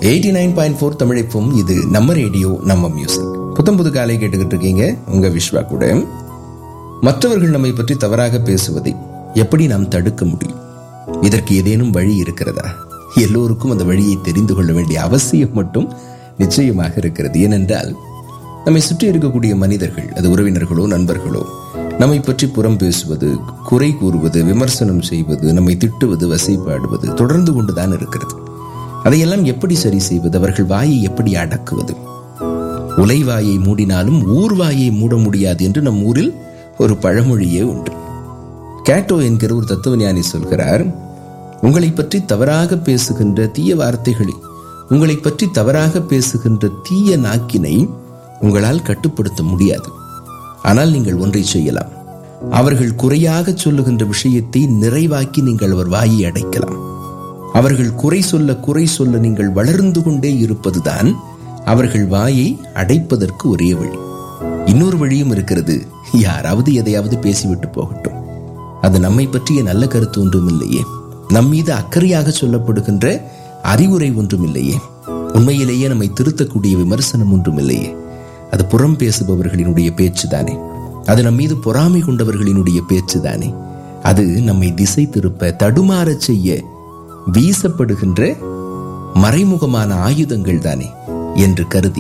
eighty nine point four தமிழைப்பும் இது நம்ம ரேடியோ நம்ம மியூசிக் புத்தம் புது காலை கேட்டுக்கிட்டு இருக்கீங்க உங்க விஸ்வா கூட மற்றவர்கள் நம்மை பற்றி தவறாக பேசுவதை எப்படி நாம் தடுக்க முடியும் இதற்கு ஏதேனும் வழி இருக்கிறதா எல்லோருக்கும் அந்த வழியை தெரிந்து கொள்ள வேண்டிய அவசியம் மட்டும் நிச்சயமாக இருக்கிறது ஏனென்றால் நம்மை சுற்றி இருக்கக்கூடிய மனிதர்கள் அது உறவினர்களோ நண்பர்களோ நம்மை பற்றி புறம் பேசுவது குறை கூறுவது விமர்சனம் செய்வது நம்மை திட்டுவது வசைப்பாடுவது தொடர்ந்து கொண்டுதான் இருக்கிறது அதையெல்லாம் எப்படி சரி செய்வது அவர்கள் வாயை எப்படி அடக்குவது உலைவாயை மூடினாலும் ஊர்வாயை மூட முடியாது என்று நம் ஊரில் ஒரு பழமொழியே உண்டு கேட்டோ என்கிற ஒரு தத்துவஞானி சொல்கிறார் உங்களை பற்றி தவறாக பேசுகின்ற தீய வார்த்தைகளை உங்களை பற்றி தவறாக பேசுகின்ற தீய நாக்கினை உங்களால் கட்டுப்படுத்த முடியாது ஆனால் நீங்கள் ஒன்றை செய்யலாம் அவர்கள் குறையாக சொல்லுகின்ற விஷயத்தை நிறைவாக்கி நீங்கள் அவர் வாயை அடைக்கலாம் அவர்கள் குறை சொல்ல குறை சொல்ல நீங்கள் வளர்ந்து கொண்டே இருப்பதுதான் அவர்கள் வாயை அடைப்பதற்கு ஒரே வழி இன்னொரு வழியும் இருக்கிறது யாராவது எதையாவது பேசிவிட்டு போகட்டும் அது நம்மை பற்றிய நல்ல கருத்து ஒன்றும் இல்லையே நம் மீது அக்கறையாக சொல்லப்படுகின்ற அறிவுரை ஒன்றும் இல்லையே உண்மையிலேயே நம்மை திருத்தக்கூடிய விமர்சனம் ஒன்றும் இல்லையே அது புறம் பேசுபவர்களினுடைய பேச்சு தானே அது நம் மீது பொறாமை கொண்டவர்களினுடைய பேச்சு தானே அது நம்மை திசை திருப்ப தடுமாறச் செய்ய வீசப்படுகின்ற மறைமுகமான ஆயுதங்கள் தானே என்று கருதி